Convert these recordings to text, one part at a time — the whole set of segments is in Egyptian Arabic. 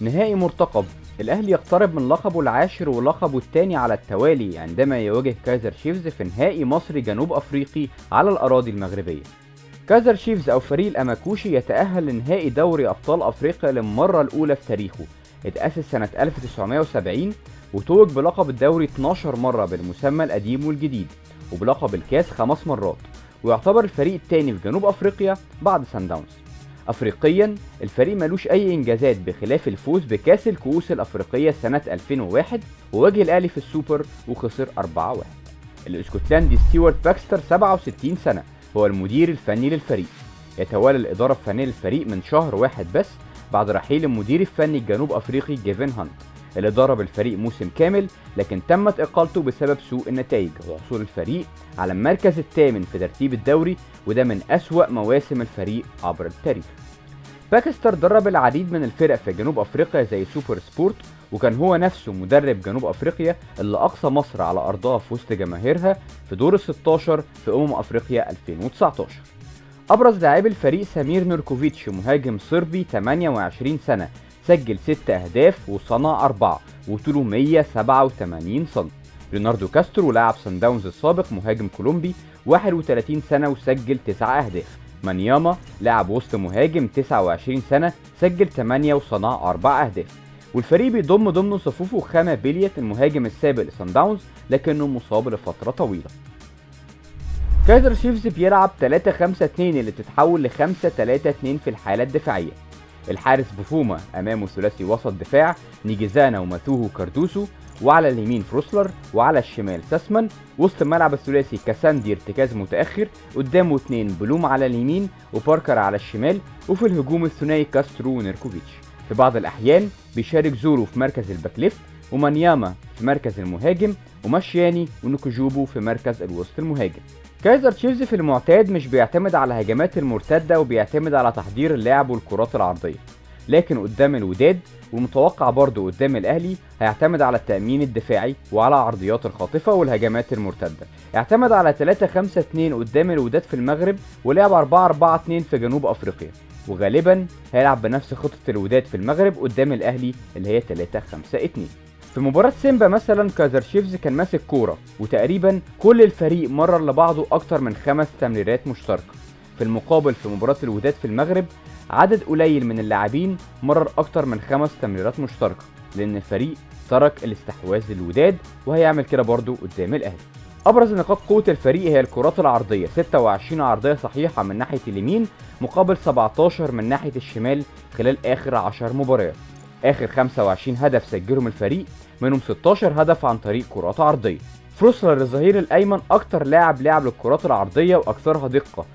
نهائي مرتقب الأهلي يقترب من لقبه العاشر ولقبه الثاني على التوالي عندما يواجه كايزر شيفز في نهائي مصري جنوب أفريقي على الأراضي المغربية كايزر شيفز أو فريق الأماكوشي يتأهل لنهائي دوري أبطال أفريقيا للمرة الأولى في تاريخه اتأسس سنة 1970 وتوج بلقب الدوري 12 مرة بالمسمى القديم والجديد وبلقب الكاس خمس مرات ويعتبر الفريق الثاني في جنوب أفريقيا بعد سان داونز افريقيا الفريق ملوش اي انجازات بخلاف الفوز بكاس الكؤوس الافريقيه سنه 2001 وواجه الاهلي في السوبر وخسر 4-1 الاسكتلندي ستيوارت باكستر 67 سنه هو المدير الفني للفريق يتولى الاداره الفنيه للفريق من شهر واحد بس بعد رحيل المدير الفني الجنوب افريقي جيفن هانت اللي ضرب الفريق موسم كامل لكن تمت اقالته بسبب سوء النتائج وحصول الفريق على المركز الثامن في ترتيب الدوري وده من أسوأ مواسم الفريق عبر التاريخ باكستر درب العديد من الفرق في جنوب افريقيا زي سوبر سبورت وكان هو نفسه مدرب جنوب افريقيا اللي اقصى مصر على ارضها في وسط جماهيرها في دور ال 16 في امم افريقيا 2019 ابرز لاعبي الفريق سمير نوركوفيتش مهاجم صربي 28 سنه سجل 6 اهداف وصنع 4 وطوله 187 سم ليوناردو كاسترو لاعب سان داونز السابق مهاجم كولومبي 31 سنه وسجل 9 اهداف مانياما لاعب وسط مهاجم 29 سنة سجل 8 وصنع 4 أهداف والفريق بيضم ضمن صفوفه خامة بيليت المهاجم السابق لسان داونز لكنه مصاب لفترة طويلة كايزر شيفز بيلعب 3 5 2 اللي بتتحول ل 5 3 2 في الحالة الدفاعية الحارس بوفوما امامه ثلاثي وسط دفاع نيجيزانا وماتوهو كاردوسو وعلى اليمين فروسلر وعلى الشمال ساسمان وسط الملعب الثلاثي كاساندي ارتكاز متاخر قدامه اتنين بلوم على اليمين وباركر على الشمال وفي الهجوم الثنائي كاسترو ونيركوفيتش في بعض الاحيان بيشارك زورو في مركز الباك ليفت ومانياما في مركز المهاجم وماشياني ونوكوجوبو في مركز الوسط المهاجم كايزر تشيفز في المعتاد مش بيعتمد على هجمات المرتدة وبيعتمد على تحضير اللعب والكرات العرضية لكن قدام الوداد ومتوقع برضه قدام الاهلي هيعتمد على التامين الدفاعي وعلى العرضيات الخاطفه والهجمات المرتده اعتمد على 3 5 2 قدام الوداد في المغرب ولعب 4 4 2 في جنوب افريقيا وغالبا هيلعب بنفس خطه الوداد في المغرب قدام الاهلي اللي هي 3 5 2 في مباراة سيمبا مثلا كازر شيفز كان ماسك كورة وتقريبا كل الفريق مرر لبعضه أكتر من خمس تمريرات مشتركة في المقابل في مباراة الوداد في المغرب عدد قليل من اللاعبين مرر أكتر من خمس تمريرات مشتركة لأن الفريق ترك الاستحواذ للوداد وهيعمل كده برضه قدام الأهلي أبرز نقاط قوة الفريق هي الكرات العرضية 26 عرضية صحيحة من ناحية اليمين مقابل 17 من ناحية الشمال خلال آخر 10 مباريات آخر 25 هدف سجلهم الفريق منهم 16 هدف عن طريق كرات عرضية فروسلر الظهير الايمن اكتر لاعب لعب للكرات العرضيه واكثرها دقه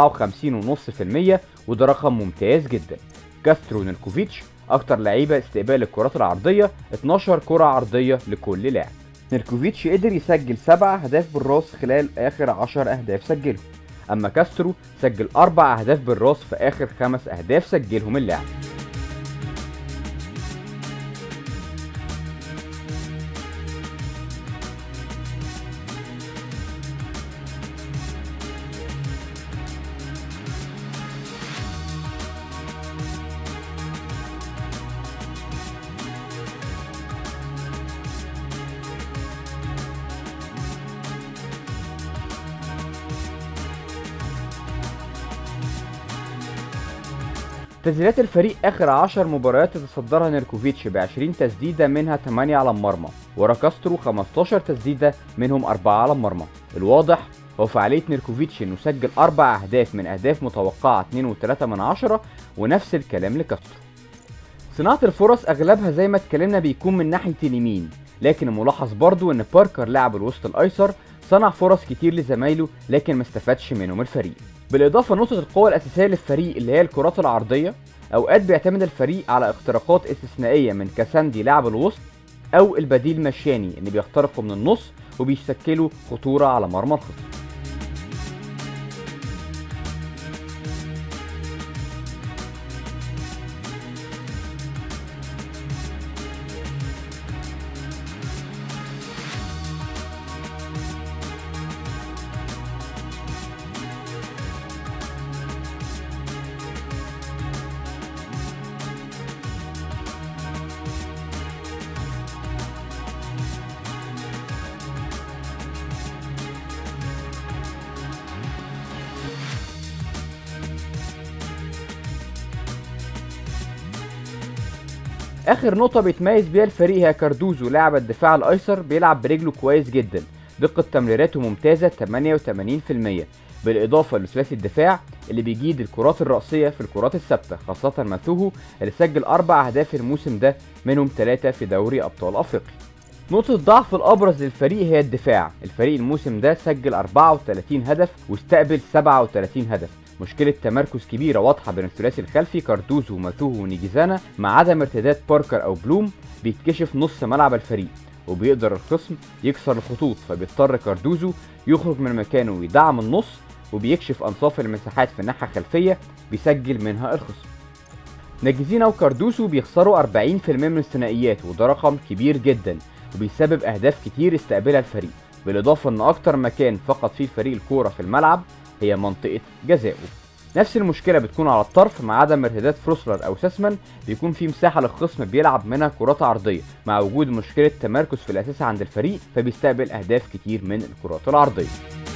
54.5% وده رقم ممتاز جدا كاسترو نيركوفيتش اكتر لعيبه استقبال الكرات العرضيه 12 كره عرضيه لكل لاعب نيركوفيتش قدر يسجل 7 اهداف بالراس خلال اخر 10 اهداف سجلهم اما كاسترو سجل 4 اهداف بالراس في اخر 5 اهداف سجلهم اللاعب تسديدات الفريق اخر 10 مباريات تتصدرها نيركوفيتش ب 20 تسديده منها 8 على المرمى ورا كاسترو 15 تسديده منهم 4 على المرمى الواضح هو فعالية نيركوفيتش انه سجل اربع اهداف من اهداف متوقعة 2.3 من عشرة ونفس الكلام لكاسترو صناعة الفرص اغلبها زي ما اتكلمنا بيكون من ناحية اليمين لكن الملاحظ برضو ان باركر لاعب الوسط الايسر صنع فرص كتير لزمايله لكن ما استفادش منهم الفريق بالاضافه نقطه القوه الاساسيه للفريق اللي هي الكرات العرضيه اوقات بيعتمد الفريق على اختراقات استثنائيه من كاساندي لاعب الوسط او البديل مشاني اللي بيخترقوا من النص وبيشكلوا خطوره على مرمى الخصم اخر نقطه بيتميز بيها الفريق هي كاردوزو لاعب الدفاع الايسر بيلعب برجله كويس جدا دقه تمريراته ممتازه 88% بالاضافه لثلاثي الدفاع اللي بيجيد الكرات الرأسية في الكرات الثابتة خاصة ماتوهو اللي سجل أربع أهداف الموسم ده منهم ثلاثة في دوري أبطال أفريقيا. نقطة الضعف الأبرز للفريق هي الدفاع، الفريق الموسم ده سجل 34 هدف واستقبل 37 هدف، مشكلة تمركز كبيرة واضحة بين الثلاثي الخلفي كاردوزو وماتوهو ونيجيزانا مع عدم ارتداد باركر أو بلوم بيتكشف نص ملعب الفريق وبيقدر الخصم يكسر الخطوط فبيضطر كاردوزو يخرج من مكانه ويدعم النص وبيكشف انصاف المساحات في الناحيه الخلفيه بيسجل منها الخصم ناجزينا وكاردوسو بيخسروا 40% من الثنائيات وده رقم كبير جدا وبيسبب اهداف كتير استقبلها الفريق بالاضافه ان اكتر مكان فقد فيه الفريق الكوره في الملعب هي منطقه جزائه نفس المشكله بتكون على الطرف مع عدم ارتداد فروسلر او ساسمان بيكون في مساحه للخصم بيلعب منها كرات عرضيه مع وجود مشكله تمركز في الاساس عند الفريق فبيستقبل اهداف كتير من الكرات العرضيه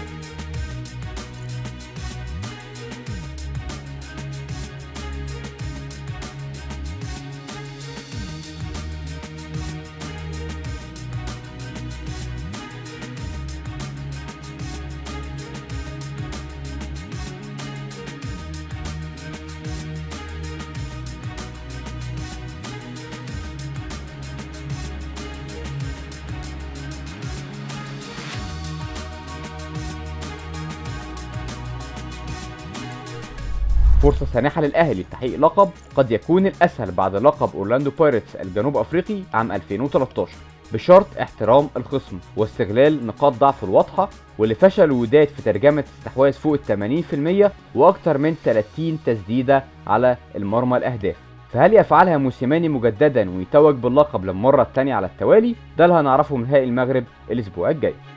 فرصة سانحة للأهلي لتحقيق لقب قد يكون الأسهل بعد لقب أورلاندو بايرتس الجنوب أفريقي عام 2013 بشرط احترام الخصم واستغلال نقاط ضعف الواضحة واللي فشل الوداد في ترجمة استحواذ فوق ال 80% وأكثر من 30 تسديدة على المرمى الأهداف فهل يفعلها موسيماني مجددا ويتوج باللقب للمرة الثانية على التوالي؟ ده اللي هنعرفه من نهائي المغرب الأسبوع الجاي